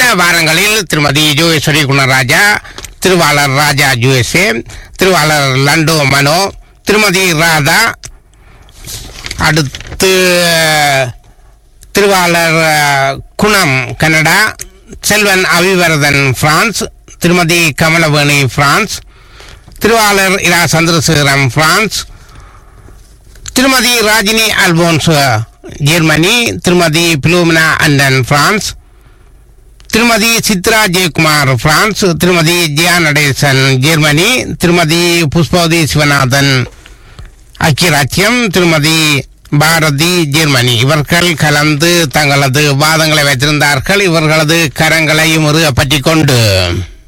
வாரங்களில் திருமதி ஜோகேஸ்வரி குணராஜா திருவாளர் ராஜா யுஎஸ்ஏ திருவாளர் லண்டோ மனோ திருமதி ராதா அடுத்து திருவாளர் அஹ், குணம் கனடா செல்வன் அவிவரதன் பிரான்ஸ் திருமதி கமலவேணி பிரான்ஸ் திருவாளர் இரா சந்திரசேகரம் பிரான்ஸ் திருமதி ராஜினி அல்போன்ஸ் ஜெர்மனி திருமதி பிலோமினா அண்டன் பிரான்ஸ் திருமதி சித்ரா ஜெயக்குமார் பிரான்ஸ் திருமதி ஜியா நடேசன் ஜெர்மனி திருமதி புஷ்பவதி சிவநாதன் ஐக்கிய ராச்சியம் திருமதி பாரதி ஜெர்மனி இவர்கள் கலந்து தங்களது வாதங்களை வைத்திருந்தார்கள் இவர்களது கரங்களை முருக பற்றி கொண்டு